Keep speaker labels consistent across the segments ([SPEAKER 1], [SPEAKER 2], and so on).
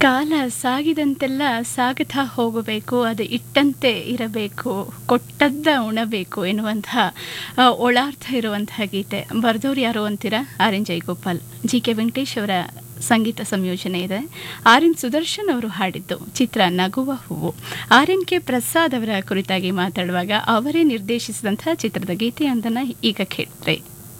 [SPEAKER 1] ಕಾಲ ಸಾಗಿದಂತೆಲ್ಲ ಸಾಗುತ್ತಾ ಹೋಗಬೇಕು ಅದು ಇಟ್ಟಂತೆ ಇರಬೇಕು ಕೊಟ್ಟದ್ದ ಉಣಬೇಕು ಎನ್ನುವಂತಹ ಆ, ಒಳಾರ್ಥ ಇರುವಂತಹ ಗೀತೆ ಬರೆದವ್ರು ಯಾರು ಅಂತೀರಾ R N Jayagopal G K Venkatesh ಅವರ ಸಂಗೀತ ಸಂಯೋಜನೆ ಇದೆ ಆರ್ ಎನ್ ಸುದರ್ಶನ್ ಅವರು ಹಾಡಿದ್ದು ಚಿತ್ರ ನಗುವ ಹೂವು ಆರ್ ಎನ್ ಕೆ ಪ್ರಸಾದ್ ಅವರ ಕುರಿತಾಗಿ ಮಾತಾಡುವಾಗ ಅವರೇ ನಿರ್ದೇಶಿಸಿದಂತಹ ಚಿತ್ರದ ಗೀತೆಯೊಂದನ್ನು ಈಗ ಕೇಳಿದ್ರೆ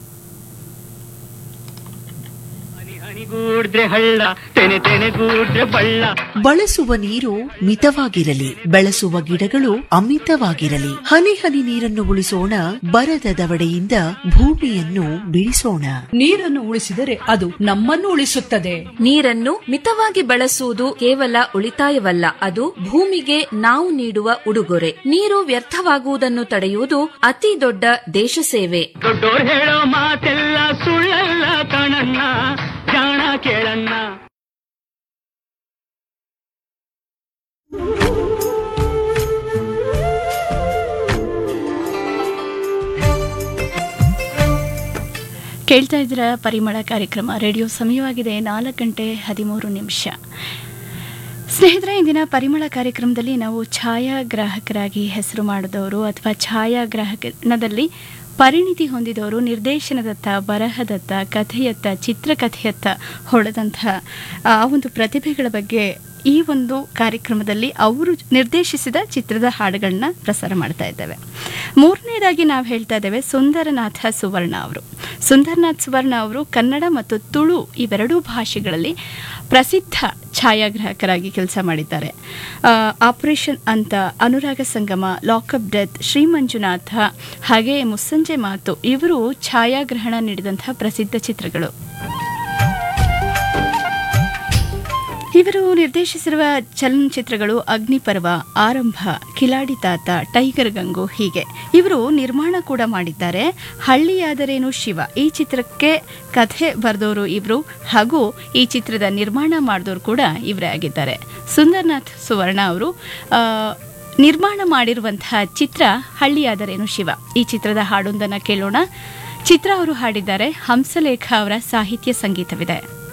[SPEAKER 2] ಹನಿ ಹನಿಗೂಡ್ರೆ ಹಳ್ಳ ತೆನೆ ತೆನೆಗೂಡ್ರೆ ಬಳ್ಳ
[SPEAKER 3] ಬಳಸುವ ನೀರು ಮಿತವಾಗಿರಲಿ ಬೆಳೆಸುವ ಗಿಡಗಳು ಅಮಿತವಾಗಿರಲಿ ಹನಿ ಹನಿ ನೀರನ್ನು ಉಳಿಸೋಣ ಬರದ ದವಡೆಯಿಂದ ಭೂಮಿಯನ್ನು ಬಿಡಿಸೋಣ
[SPEAKER 4] ನೀರನ್ನು ಉಳಿಸಿದರೆ ಅದು ನಮ್ಮನ್ನು ಉಳಿಸುತ್ತದೆ
[SPEAKER 5] ನೀರನ್ನು ಮಿತವಾಗಿ ಬಳಸುವುದು ಕೇವಲ ಉಳಿತಾಯವಲ್ಲ ಅದು ಭೂಮಿಗೆ ನಾವು ನೀಡುವ ಉಡುಗೊರೆ ನೀರು ವ್ಯರ್ಥವಾಗುವುದನ್ನು ತಡೆಯುವುದು ಅತಿ ದೊಡ್ಡ ದೇಶ ಸೇವೆ
[SPEAKER 2] ದೊಡ್ಡೋರ್ ಹೇಳೋ ಮಾತೆಲ್ಲ ಸುಳ್ಳಲ್ಲ ಕಣಣ್ಣ ಜಾಣ ಕೇಳಣ್ಣ
[SPEAKER 1] ಕೇಳ್ತಾ ಇದ್ದೀರಾ ಪರಿಮಳ ಕಾರ್ಯಕ್ರಮ ರೇಡಿಯೋ ಸಮಯವಾಗಿದೆ ನಾಲ್ಕು ಗಂಟೆ ಹದಿಮೂರು ನಿಮಿಷ ಸ್ನೇಹಿತರೆ ಇಂದಿನ ಪರಿಮಳ ಕಾರ್ಯಕ್ರಮದಲ್ಲಿ ನಾವು ಛಾಯಾಗ್ರಾಹಕರಾಗಿ ಹೆಸರು ಮಾಡಿದವರು ಅಥವಾ ಛಾಯಾಗ್ರಾಹಕನದಲ್ಲಿ ಪರಿಣಿತಿ ಹೊಂದಿದವರು ನಿರ್ದೇಶನದತ್ತ ಬರಹದತ್ತ ಕಥೆಯತ್ತ ಚಿತ್ರಕಥೆಯತ್ತ ಹೊಡೆದಂಥ ಆ ಒಂದು ಪ್ರತಿಭೆಗಳ ಬಗ್ಗೆ ಈ ಒಂದು ಕಾರ್ಯಕ್ರಮದಲ್ಲಿ ಅವರು ನಿರ್ದೇಶಿಸಿದ ಚಿತ್ರದ ಹಾಡುಗಳನ್ನ ಪ್ರಸಾರ ಮಾಡ್ತಾ ಇದ್ದೇವೆ ಮೂರನೇದಾಗಿ ನಾವು ಹೇಳ್ತಾ ಇದ್ದೇವೆ ಸುಂದರನಾಥ ಸುವರ್ಣ ಅವರು ಸುಂದರನಾಥ್ ಸುವರ್ಣ ಅವರು ಕನ್ನಡ ಮತ್ತು ತುಳು ಇವೆರಡೂ ಭಾಷೆಗಳಲ್ಲಿ ಪ್ರಸಿದ್ಧ ಛಾಯಾಗ್ರಾಹಕರಾಗಿ ಕೆಲಸ ಮಾಡಿದ್ದಾರೆ ಆ, operation Antha Anuraga Sangama lockup death Shri Manjunatha ಹಾಗೆ ಮುಸ್ಸಂಜೆ ಮಾತು ಇವರು ಛಾಯಾಗ್ರಹಣ ನೀಡಿದಂತಹ ಪ್ರಸಿದ್ಧ ಚಿತ್ರಗಳು ಇವರು ನಿರ್ದೇಶಿಸಿರುವ ಚಲನಚಿತ್ರಗಳು ಅಗ್ನಿಪರ್ವ ಆರಂಭ ಕಿಲಾಡಿ ತಾತ ಟೈಗರ್ ಗಂಗು ಹೀಗೆ ಇವರು ನಿರ್ಮಾಣ ಕೂಡ ಮಾಡಿದ್ದಾರೆ ಹಳ್ಳಿಯಾದರೇನು ಶಿವ ಈ ಚಿತ್ರಕ್ಕೆ ಕಥೆ ಬರೆದವರು ಇವರು ಹಾಗೂ ಈ ಚಿತ್ರದ ನಿರ್ಮಾಣ ಮಾಡಿದವರು ಕೂಡ ಇವರೇ ಆಗಿದ್ದಾರೆ ಸುಂದರ್ನಾಥ್ ಸುವರ್ಣ ಅವರು ಆ, ನಿರ್ಮಾಣ ಮಾಡಿರುವಂತಹ ಚಿತ್ರ ಹಳ್ಳಿಯಾದರೇನು ಶಿವ ಈ ಚಿತ್ರದ ಹಾಡೊಂದನ್ನು ಕೇಳೋಣ ಚಿತ್ರ ಅವರು ಹಾಡಿದ್ದಾರೆ ಹಂಸಲೇಖ ಅವರ ಸಾಹಿತ್ಯ ಸಂಗೀತವಿದೆ